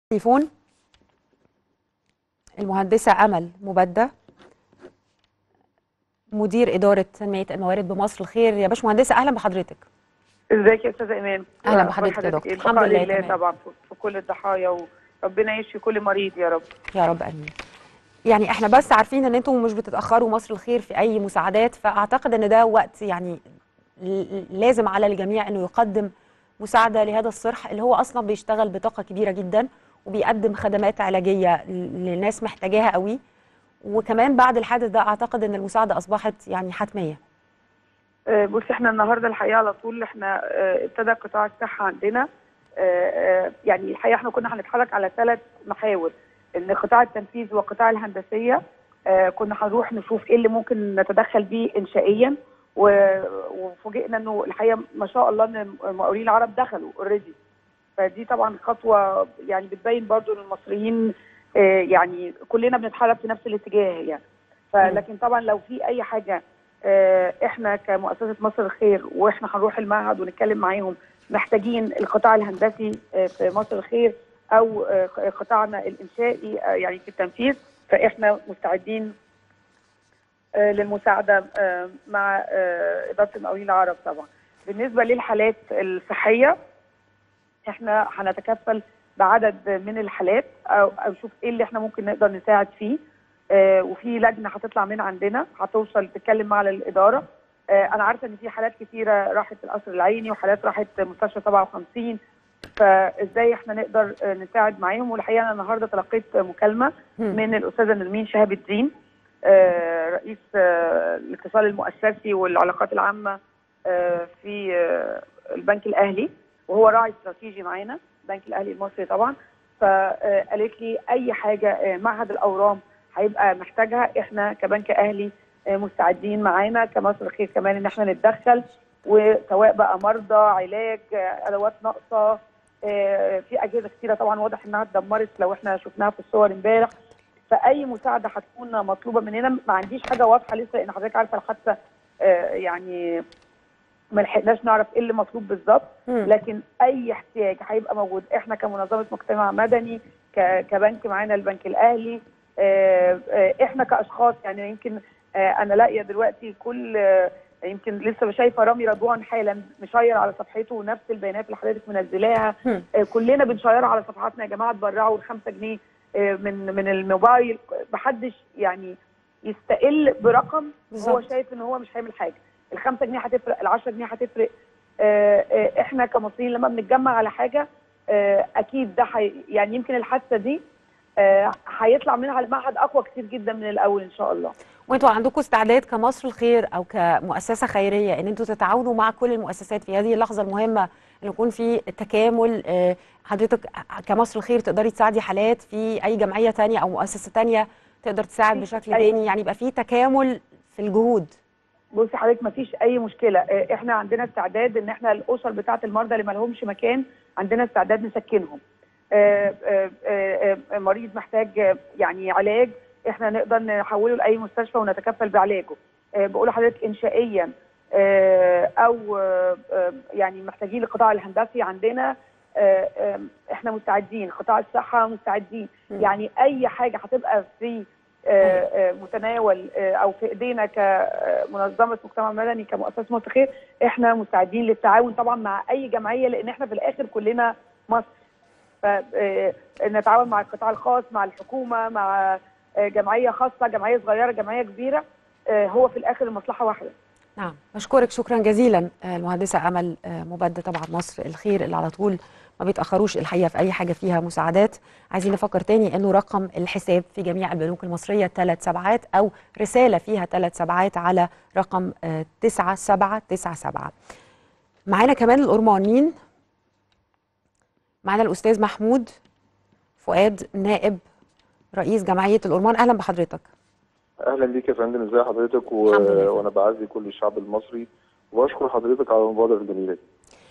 تليفون المهندسة أمل مبدة مدير إدارة تنمية الموارد بمصر الخير يا باشمهندسة أهلا بحضرتك ازيك يا استاذه ايمان أهلا أخبار بحضرتك يا دكتور. إيه؟ الحمد بقاء لله لله تمام. طبعا في في كل الضحايا وربنا يشفي كل مريض يا رب يا رب امين يعني احنا بس عارفين ان انتم مش بتتاخروا مصر الخير في اي مساعدات فاعتقد ان ده وقت يعني ل- لازم على الجميع انه يقدم مساعده لهذا الصرح اللي هو اصلا بيشتغل بطاقه كبيره جدا وبيقدم خدمات علاجيه ل- لناس محتاجاها قوي وكمان بعد الحادث ده اعتقد ان المساعده اصبحت يعني حتميه آه، بص احنا النهارده الحقيقه على طول احنا آه، ابتدى قطاع الصحه عندنا آه، آه، يعني الحقيقه احنا كنا هنتحرك على ثلاث محاور ان قطاع التنفيذ وقطاع الهندسيه آه، كنا هنروح نشوف ايه اللي ممكن نتدخل بيه انشائيا و- وفوجئنا انه الحقيقه ما شاء الله ان المقاولين العرب دخلوا اوريدي فدي طبعا خطوه يعني بتبين برضو ان المصريين آه، يعني كلنا بنتحرك في نفس الاتجاه يعني فلكن طبعا لو في اي حاجه آه، احنا كمؤسسه مصر الخير واحنا هنروح المعهد ونتكلم معاهم محتاجين القطاع الهندسي آه، في مصر الخير او آه، قطاعنا الانشائي آه، يعني في التنفيذ فاحنا مستعدين آه، للمساعده آه، مع آه، اداره المقاولين العرب طبعا. بالنسبه للحالات الصحيه احنا هنتكفل بعدد من الحالات او او نشوف ايه اللي احنا ممكن نقدر نساعد فيه آه، وفي لجنه هتطلع من عندنا هتوصل تتكلم مع الاداره آه، انا عارفه ان في حالات كتيره راحت القصر العيني وحالات راحت مستشفى 57 فازاي احنا نقدر آه، نساعد معاهم والحقيقه انا النهارده تلقيت مكالمه مم. من الاستاذه نرمين شهاب الدين آه، رئيس آه، الاتصال المؤسسي والعلاقات العامه آه، في آه، البنك الاهلي وهو راعي استراتيجي معانا البنك الاهلي المصري طبعا فقالت لي اي حاجه آه، معهد الاورام هيبقى محتاجها احنا كبنك اهلي آه، مستعدين معانا كمصر الخير كمان ان احنا نتدخل وسواء بقى مرضى علاج آه، ادوات ناقصه آه، في اجهزه كتيره طبعا واضح انها اتدمرت لو احنا شفناها في الصور امبارح فاي مساعده هتكون مطلوبه مننا ما عنديش حاجه واضحه لسه لان حضرتك عارفه الحادثه آه، يعني ما لحقناش نعرف ايه اللي مطلوب بالظبط مم. لكن اي احتياج هيبقى موجود احنا كمنظمه مجتمع مدني ك- كبنك معانا البنك الاهلي آه، آه، احنا كاشخاص يعني يمكن آه، انا لاقيه دلوقتي كل آه، يمكن لسه شايفه رامي رضوان حالا مشير على صفحته نفس البيانات اللي حضرتك منزلاها مم. آه، كلنا بنشيرها على صفحاتنا يا جماعه اتبرعوا الخمسة جنيه آه، من من الموبايل محدش يعني يستقل برقم هو بالظبط. شايف ان هو مش هيعمل حاجه الخمسة جنيه هتفرق العشرة جنيه هتفرق آه، آه، احنا كمصريين لما بنتجمع على حاجه آه، اكيد ده حي... يعني يمكن الحادثه دي آه، هيطلع منها المعهد اقوى كتير جدا من الاول ان شاء الله وانتوا عندكم استعداد كمصر الخير او كمؤسسه خيريه ان انتوا تتعاونوا مع كل المؤسسات في هذه اللحظه المهمه ان يكون في تكامل آه، حضرتك كمصر الخير تقدري تساعدي حالات في اي جمعيه تانية او مؤسسه تانية تقدر تساعد بشكل أيوة. تاني يعني يبقى في تكامل في الجهود بصي حضرتك ما فيش اي مشكله آه، احنا عندنا استعداد ان احنا الاسر بتاعه المرضى اللي ما لهمش مكان عندنا استعداد نسكنهم آه، آه، آه، آه، مريض محتاج آه، يعني علاج احنا نقدر نحوله لاي مستشفى ونتكفل بعلاجه آه، بقول لحضرتك انشائيا آه، او آه، آه، يعني محتاجين القطاع الهندسي عندنا آه، آه، احنا مستعدين قطاع الصحه مستعدين مم. يعني اي حاجه هتبقى في آه، آه، متناول آه، او في ايدينا كمنظمه مجتمع مدني كمؤسسه مصر خير احنا مستعدين للتعاون طبعا مع اي جمعيه لان احنا في الاخر كلنا مصر فنتعاون مع القطاع الخاص مع الحكومه مع آه، جمعيه خاصه جمعيه صغيره جمعيه كبيره آه، هو في الاخر المصلحه واحده نعم بشكرك شكرا جزيلا آه، المهندسه امل آه، مبدة طبعا مصر الخير اللي على طول ما بيتاخروش الحقيقه في اي حاجه فيها مساعدات عايزين نفكر تاني انه رقم الحساب في جميع البنوك المصريه ثلاث سبعات او رساله فيها ثلاث سبعات على رقم آه، تسعة سبعة تسعة سبعة معانا كمان الأرمان مين معانا الأستاذ محمود فؤاد نائب رئيس جمعية الأرمان أهلا بحضرتك اهلا بيك يا فندم ازي حضرتك و... الحمد لله. وانا بعزي كل الشعب المصري واشكر حضرتك على المبادره الجميله دي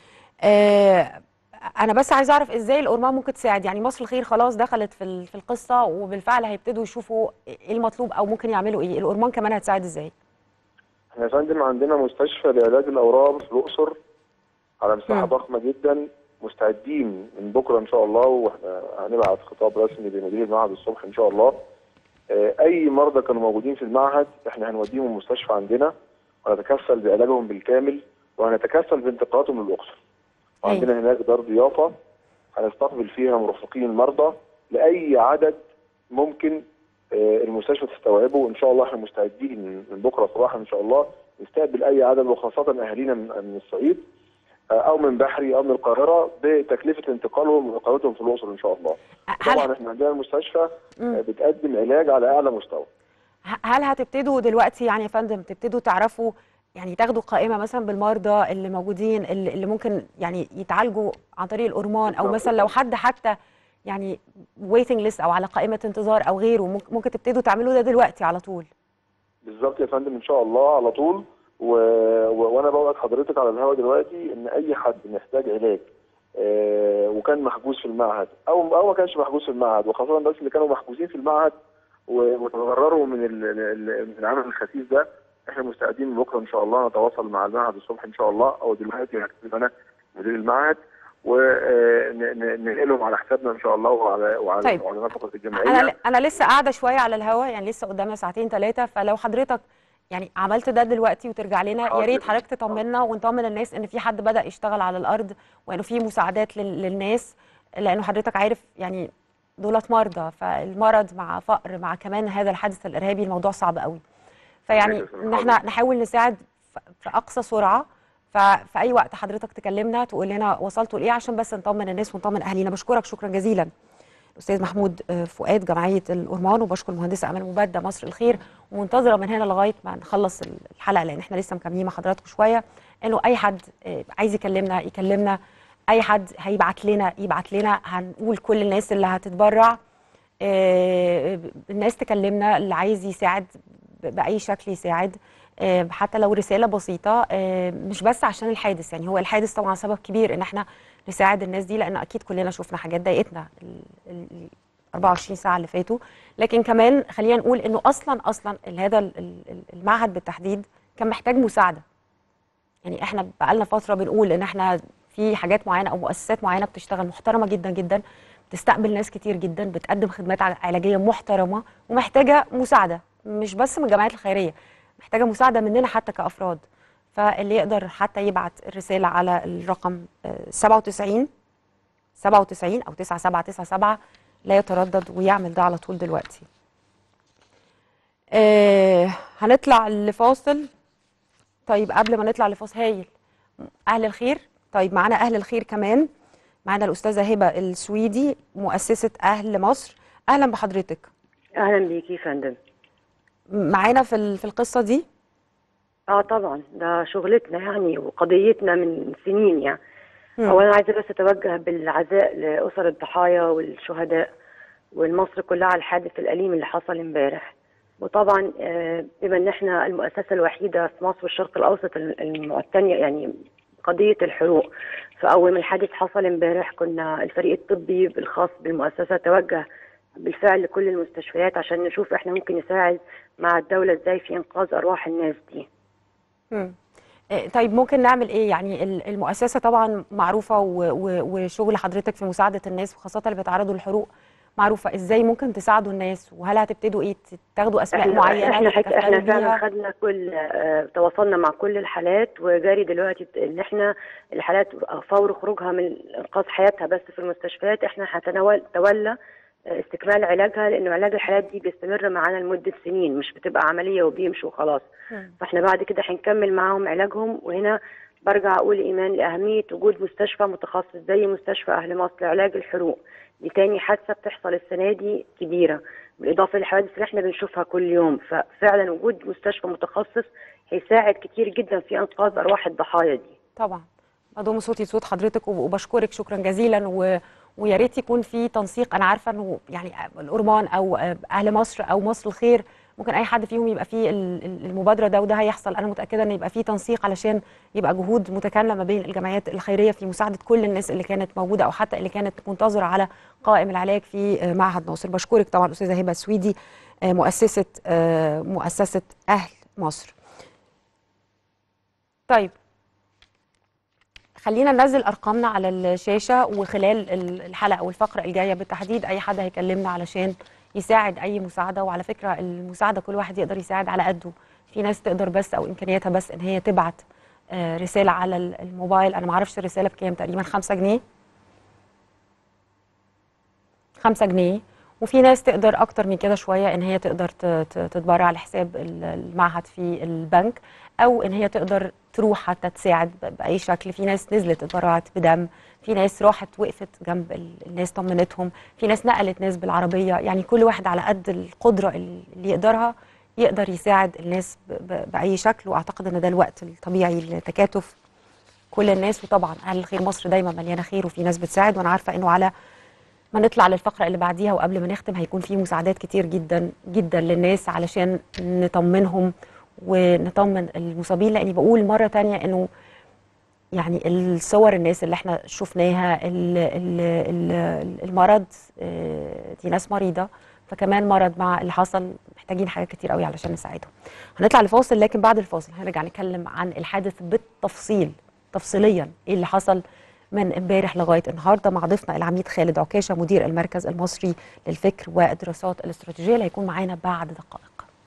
آه انا بس عايزه اعرف ازاي الأرمان ممكن تساعد يعني مصر الخير خلاص دخلت في ال- في القصه وبالفعل هيبتدوا يشوفوا ايه المطلوب او ممكن يعملوا ايه الأرمان كمان هتساعد ازاي احنا يا فندم عندنا مستشفى لعلاج الاورام في الاقصر على مساحه مم. ضخمه جدا مستعدين من بكره ان شاء الله واحنا هنبعت خطاب رسمي لمدير المعهد الصبح ان شاء الله آه، اي مرضى كانوا موجودين في المعهد احنا هنوديهم المستشفى عندنا ونتكفل بعلاجهم بالكامل وهنتكفل بانتقالاتهم للاقصر وعندنا هناك دار ضيافه هنستقبل فيها مرافقين المرضى لاي عدد ممكن آه، المستشفى تستوعبه وان شاء الله احنا مستعدين من بكره صباحا ان شاء الله نستقبل اي عدد وخاصه اهالينا من من الصعيد آه، او من بحري او من القاهره بتكلفه انتقالهم واقامتهم في الاقصر ان شاء الله. طبعا هل احنا عندنا المستشفى مم. آه، بتقدم علاج على اعلى مستوى. هل هتبتدوا دلوقتي يعني يا فندم تبتدوا تعرفوا يعني تاخدوا قائمه مثلا بالمرضى اللي موجودين اللي اللي ممكن يعني يتعالجوا عن طريق الأورمان او بالظبط. مثلا لو حد حتى يعني ويتنج ليست او على قائمه انتظار او غيره ممكن- ممكن تبتدوا تعملوا ده دلوقتي على طول بالظبط يا فندم ان شاء الله على طول و... و... وانا بوعد حضرتك على الهواء دلوقتي ان اي حد محتاج علاج آه وكان محجوز في المعهد او او ما كانش محجوز في المعهد وخاصه الناس اللي كانوا محجوزين في المعهد و- وتضرروا من ال... ال- من العمل الخفيف ده احنا مستعدين من بكره ان شاء الله نتواصل مع المعهد الصبح ان شاء الله او دلوقتي هكتب انا مدير المعهد وننقلهم على حسابنا ان شاء الله وعلى وعلى, طيب. وعلى نفقه الجمعيه انا انا لسه قاعده شويه على الهوا يعني لسه قدامنا ساعتين ثلاثه فلو حضرتك يعني عملت ده دلوقتي وترجع لنا يا حاضر. ريت حضرتك تطمنا ونطمن الناس ان في حد بدا يشتغل على الارض وانه في مساعدات لل- للناس لانه حضرتك عارف يعني دولت مرضى فالمرض مع فقر مع كمان هذا الحادث الارهابي الموضوع صعب قوي فيعني ماشي، ان احنا نحاول نساعد ف- في اقصى سرعه ففي اي وقت حضرتك تكلمنا تقول لنا وصلتوا لايه عشان بس نطمن الناس ونطمن اهالينا بشكرك شكرا جزيلا الاستاذ محمود آه، فؤاد جمعيه الأورمان وبشكر المهندسه امال مبدع مصر الخير ومنتظره من هنا لغايه ما نخلص الحلقه لان احنا لسه مكملين مع حضراتكم شويه انه اي حد آه، عايز يكلمنا يكلمنا اي حد هيبعت لنا يبعت لنا هنقول كل الناس اللي هتتبرع آه، الناس تكلمنا اللي عايز يساعد ب- باي شكل يساعد آه، حتى لو رساله بسيطه آه، مش بس عشان الحادث يعني هو الحادث طبعا سبب كبير ان احنا نساعد الناس دي لان اكيد كلنا شفنا حاجات ضايقتنا ال- ال- 24 ساعه اللي فاتوا لكن كمان خلينا نقول انه اصلا اصلا ال- هذا ال- ال- المعهد بالتحديد كان محتاج مساعده يعني احنا بقالنا فتره بنقول ان احنا في حاجات معينه او مؤسسات معينه بتشتغل محترمه جدا جدا بتستقبل ناس كتير جدا بتقدم خدمات ع- علاجيه محترمه ومحتاجه مساعده مش بس من الجمعيات الخيريه محتاجه مساعده مننا حتى كافراد فاللي يقدر حتى يبعت الرساله على الرقم آه، 97 97 او 9797 لا يتردد ويعمل ده على طول دلوقتي آه هنطلع لفاصل طيب قبل ما نطلع لفاصل هايل اهل الخير طيب معانا اهل الخير كمان معانا الاستاذه هبه السويدي مؤسسه اهل مصر اهلا بحضرتك اهلا بيكي يا فندم معانا في ال- في القصه دي اه طبعا ده شغلتنا يعني وقضيتنا من سنين يعني مم. اولا عايزه بس اتوجه بالعزاء لاسر الضحايا والشهداء والمصر كلها على الحادث الاليم اللي حصل امبارح وطبعا آه، بما ان احنا المؤسسه الوحيده في مصر والشرق الاوسط الثانيه يعني قضيه الحروق فاول ما الحادث حصل امبارح كنا الفريق الطبي الخاص بالمؤسسه توجه بالفعل لكل المستشفيات عشان نشوف احنا ممكن نساعد مع الدوله ازاي في انقاذ ارواح الناس دي مم. آه، طيب ممكن نعمل ايه يعني ال- المؤسسه طبعا معروفه و- و- وشغل حضرتك في مساعده الناس وخاصه اللي بيتعرضوا للحروق معروفه ازاي ممكن تساعدوا الناس وهل هتبتدوا ايه ت- تاخدوا اسماء احنا معينه احنا حك... تتكفلوا احنا فعلا بيها؟ خدنا كل اه تواصلنا مع كل الحالات وجاري دلوقتي ان احنا الحالات فور خروجها من انقاذ حياتها بس في المستشفيات احنا هنتولى استكمال علاجها لانه علاج الحالات دي بيستمر معانا لمده سنين مش بتبقى عمليه وبيمشوا وخلاص مم. فاحنا بعد كده هنكمل معاهم علاجهم وهنا برجع اقول ايمان لاهميه وجود مستشفى متخصص زي مستشفى اهل مصر لعلاج الحروق دي تاني حادثه بتحصل السنه دي كبيره بالاضافه للحوادث اللي احنا بنشوفها كل يوم ففعلا وجود مستشفى متخصص هيساعد كتير جدا في انقاذ ارواح الضحايا دي طبعا بضم صوتي صوت حضرتك وب- وبشكرك شكرا جزيلا و... ويا ريت يكون في تنسيق انا عارفه انه يعني الأورمان او اهل مصر او مصر الخير ممكن اي حد فيهم يبقى فيه ال- ال- المبادره ده وده هيحصل انا متاكده ان يبقى فيه تنسيق علشان يبقى جهود متكامله ما بين الجمعيات الخيريه في مساعده كل الناس اللي كانت موجوده او حتى اللي كانت منتظره على قائم العلاج في آه، معهد ناصر بشكرك طبعا الاستاذه هبه السويدي آه، مؤسسه آه، مؤسسه اهل مصر طيب خلينا ننزل ارقامنا على الشاشه وخلال ال- الحلقه والفقره الجايه بالتحديد اي حد هيكلمنا علشان يساعد اي مساعده وعلى فكره المساعده كل واحد يقدر يساعد على قده في ناس تقدر بس او امكانياتها بس ان هي تبعت آه، رساله على ال- الموبايل انا ما اعرفش الرساله بكام تقريبا 5 جنيه 5 جنيه وفي ناس تقدر اكتر من كده شويه ان هي تقدر ت- ت- تتبرع لحساب ال- المعهد في البنك او ان هي تقدر تروح حتى تساعد ب- باي شكل في ناس نزلت اتبرعت بدم في ناس راحت وقفت جنب ال- الناس طمنتهم في ناس نقلت ناس بالعربيه يعني كل واحد على قد القدره اللي يقدرها يقدر يساعد الناس ب- ب- باي شكل واعتقد ان ده الوقت الطبيعي للتكاتف كل الناس وطبعا اهل الخير مصر دايما مليانه خير وفي ناس بتساعد وانا عارفه انه على ما نطلع للفقره اللي بعديها وقبل ما نختم هيكون في مساعدات كتير جدا جدا للناس علشان نطمنهم ونطمن المصابين لاني بقول مره تانية انه يعني الصور الناس اللي احنا شفناها ال- ال- ال- المرض آه، دي ناس مريضه فكمان مرض مع اللي حصل محتاجين حاجات كتير قوي علشان نساعدهم هنطلع لفاصل لكن بعد الفاصل هنرجع نتكلم عن الحادث بالتفصيل تفصيليا ايه اللي حصل من امبارح لغايه النهارده مع ضيفنا العميد خالد عكاشه مدير المركز المصري للفكر والدراسات الاستراتيجيه اللي هيكون معانا بعد دقائق